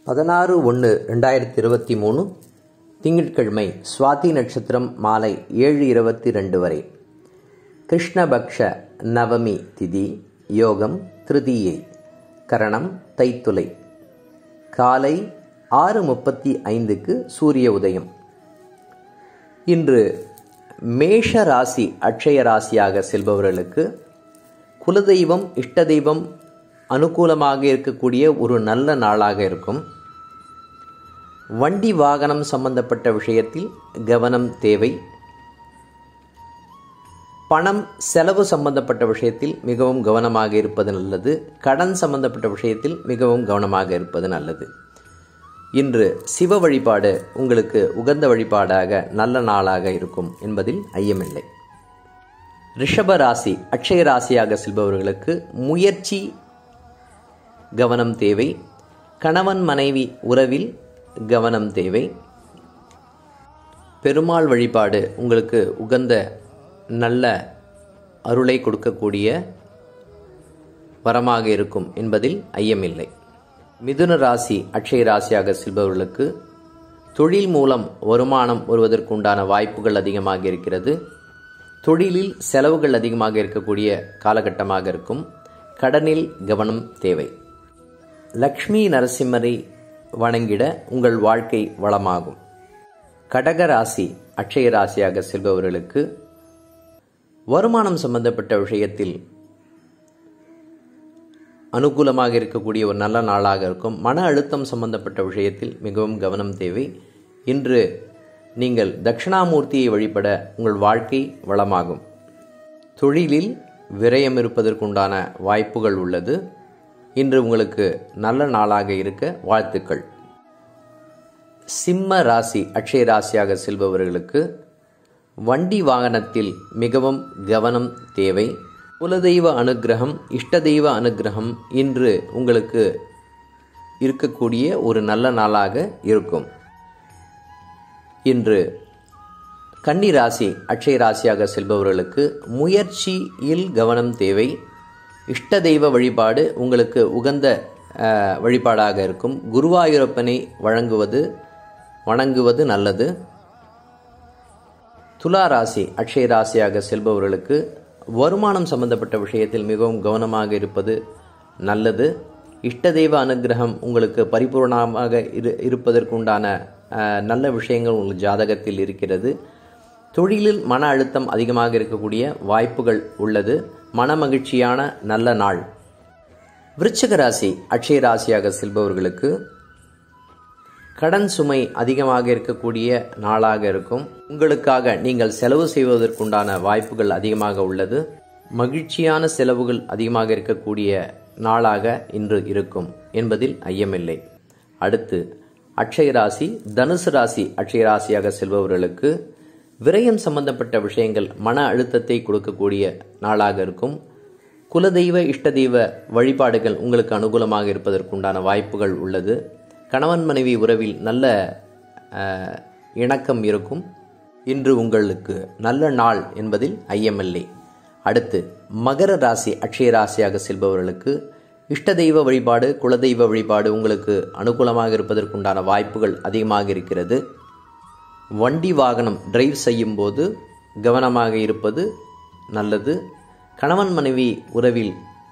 பதினாறு ஒன்று ரெண்டாயிரத்தி இருபத்தி மூணு திங்கட்கிழமை சுவாதி நட்சத்திரம் மாலை ஏழு இருபத்தி ரெண்டு வரை கிருஷ்ணபக்ஷ நவமி திதி யோகம் திருதியை கரணம் தைத்துலை காலை ஆறு முப்பத்தி ஐந்துக்கு சூரிய உதயம் இன்று மேஷ ராசி அட்சய ராசியாக செல்பவர்களுக்கு குலதெய்வம் இஷ்ட தெய்வம் அனுகூலமாக இருக்கக்கூடிய ஒரு நல்ல நாளாக இருக்கும் வண்டி வாகனம் சம்பந்தப்பட்ட விஷயத்தில் கவனம் தேவை பணம் செலவு சம்பந்தப்பட்ட விஷயத்தில் மிகவும் கவனமாக இருப்பது நல்லது கடன் சம்பந்தப்பட்ட விஷயத்தில் மிகவும் கவனமாக இருப்பது நல்லது இன்று சிவ வழிபாடு உங்களுக்கு உகந்த வழிபாடாக நல்ல நாளாக இருக்கும் என்பதில் ஐயமில்லை ரிஷப ராசி அட்சய ராசியாக செல்பவர்களுக்கு முயற்சி கவனம் தேவை கணவன் மனைவி உறவில் கவனம் தேவை பெருமாள் வழிபாடு உங்களுக்கு உகந்த நல்ல அருளை கொடுக்கக்கூடிய வரமாக இருக்கும் என்பதில் ஐயமில்லை மிதுன ராசி அட்சய ராசியாக செல்பவர்களுக்கு தொழில் மூலம் வருமானம் வருவதற்குண்டான வாய்ப்புகள் அதிகமாக இருக்கிறது தொழிலில் செலவுகள் அதிகமாக இருக்கக்கூடிய காலகட்டமாக இருக்கும் கடனில் கவனம் தேவை லக்ஷ்மி நரசிம்மரை வணங்கிட உங்கள் வாழ்க்கை வளமாகும் கடக ராசி அட்சய ராசியாக செல்பவர்களுக்கு வருமானம் சம்பந்தப்பட்ட விஷயத்தில் அனுகூலமாக இருக்கக்கூடிய ஒரு நல்ல நாளாக இருக்கும் மன அழுத்தம் சம்பந்தப்பட்ட விஷயத்தில் மிகவும் கவனம் தேவை இன்று நீங்கள் தட்சிணாமூர்த்தியை வழிபட உங்கள் வாழ்க்கை வளமாகும் தொழிலில் விரயம் இருப்பதற்குண்டான வாய்ப்புகள் உள்ளது இன்று உங்களுக்கு நல்ல நாளாக இருக்க வாழ்த்துக்கள் சிம்ம ராசி அட்சய ராசியாக செல்பவர்களுக்கு வண்டி வாகனத்தில் மிகவும் கவனம் தேவை குலதெய்வ அனுகிரகம் இஷ்ட தெய்வ அனுகிரகம் இன்று உங்களுக்கு இருக்கக்கூடிய ஒரு நல்ல நாளாக இருக்கும் இன்று கன்னி ராசி அட்சய ராசியாக செல்பவர்களுக்கு முயற்சியில் கவனம் தேவை இஷ்ட தெய்வ வழிபாடு உங்களுக்கு உகந்த வழிபாடாக இருக்கும் குருவாயூரப்பனை வழங்குவது வணங்குவது நல்லது துலா ராசி அட்சய ராசியாக செல்பவர்களுக்கு வருமானம் சம்பந்தப்பட்ட விஷயத்தில் மிகவும் கவனமாக இருப்பது நல்லது இஷ்ட தெய்வ அனுகிரகம் உங்களுக்கு பரிபூர்ணமாக இரு இருப்பதற்குண்டான நல்ல விஷயங்கள் உங்கள் ஜாதகத்தில் இருக்கிறது தொழிலில் மன அழுத்தம் அதிகமாக இருக்கக்கூடிய வாய்ப்புகள் உள்ளது மன மகிழ்ச்சியான நல்ல நாள் விருச்சிக ராசி அட்சய ராசியாக செல்பவர்களுக்கு கடன் சுமை அதிகமாக இருக்கக்கூடிய நாளாக இருக்கும் உங்களுக்காக நீங்கள் செலவு செய்வதற்குண்டான வாய்ப்புகள் அதிகமாக உள்ளது மகிழ்ச்சியான செலவுகள் அதிகமாக இருக்கக்கூடிய நாளாக இன்று இருக்கும் என்பதில் ஐயமில்லை அடுத்து அட்சய ராசி தனுசு ராசி அட்சய ராசியாக செல்பவர்களுக்கு விரயம் சம்பந்தப்பட்ட விஷயங்கள் மன அழுத்தத்தை கொடுக்கக்கூடிய நாளாக இருக்கும் குலதெய்வ இஷ்ட தெய்வ வழிபாடுகள் உங்களுக்கு அனுகூலமாக இருப்பதற்குண்டான வாய்ப்புகள் உள்ளது கணவன் மனைவி உறவில் நல்ல இணக்கம் இருக்கும் இன்று உங்களுக்கு நல்ல நாள் என்பதில் ஐயமில்லை அடுத்து மகர ராசி அட்சய ராசியாக செல்பவர்களுக்கு இஷ்ட தெய்வ வழிபாடு குலதெய்வ வழிபாடு உங்களுக்கு அனுகூலமாக இருப்பதற்குண்டான வாய்ப்புகள் அதிகமாக இருக்கிறது வண்டி வாகனம் டிரைவ் செய்யும் போது கவனமாக இருப்பது நல்லது கணவன் மனைவி உறவில்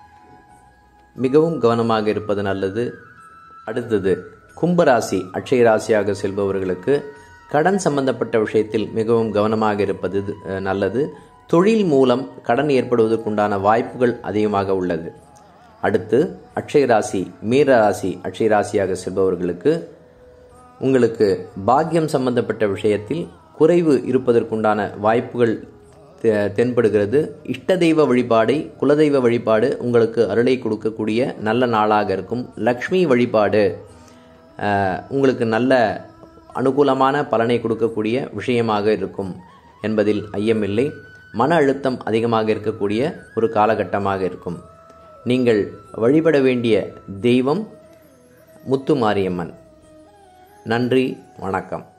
மிகவும் கவனமாக இருப்பது நல்லது அடுத்தது கும்பராசி அட்சய ராசியாக செல்பவர்களுக்கு கடன் சம்பந்தப்பட்ட விஷயத்தில் மிகவும் கவனமாக இருப்பது நல்லது தொழில் மூலம் கடன் ஏற்படுவதற்குண்டான வாய்ப்புகள் அதிகமாக உள்ளது அடுத்து அட்சய ராசி மீர ராசி அட்சய ராசியாக செல்பவர்களுக்கு உங்களுக்கு பாக்கியம் சம்பந்தப்பட்ட விஷயத்தில் குறைவு இருப்பதற்குண்டான வாய்ப்புகள் தென்படுகிறது இஷ்ட தெய்வ வழிபாடை குலதெய்வ வழிபாடு உங்களுக்கு அருளை கொடுக்கக்கூடிய நல்ல நாளாக இருக்கும் லக்ஷ்மி வழிபாடு உங்களுக்கு நல்ல அனுகூலமான பலனை கொடுக்கக்கூடிய விஷயமாக இருக்கும் என்பதில் ஐயமில்லை மன அழுத்தம் அதிகமாக இருக்கக்கூடிய ஒரு காலகட்டமாக இருக்கும் நீங்கள் வழிபட வேண்டிய தெய்வம் முத்து மாரியம்மன் நன்றி வணக்கம்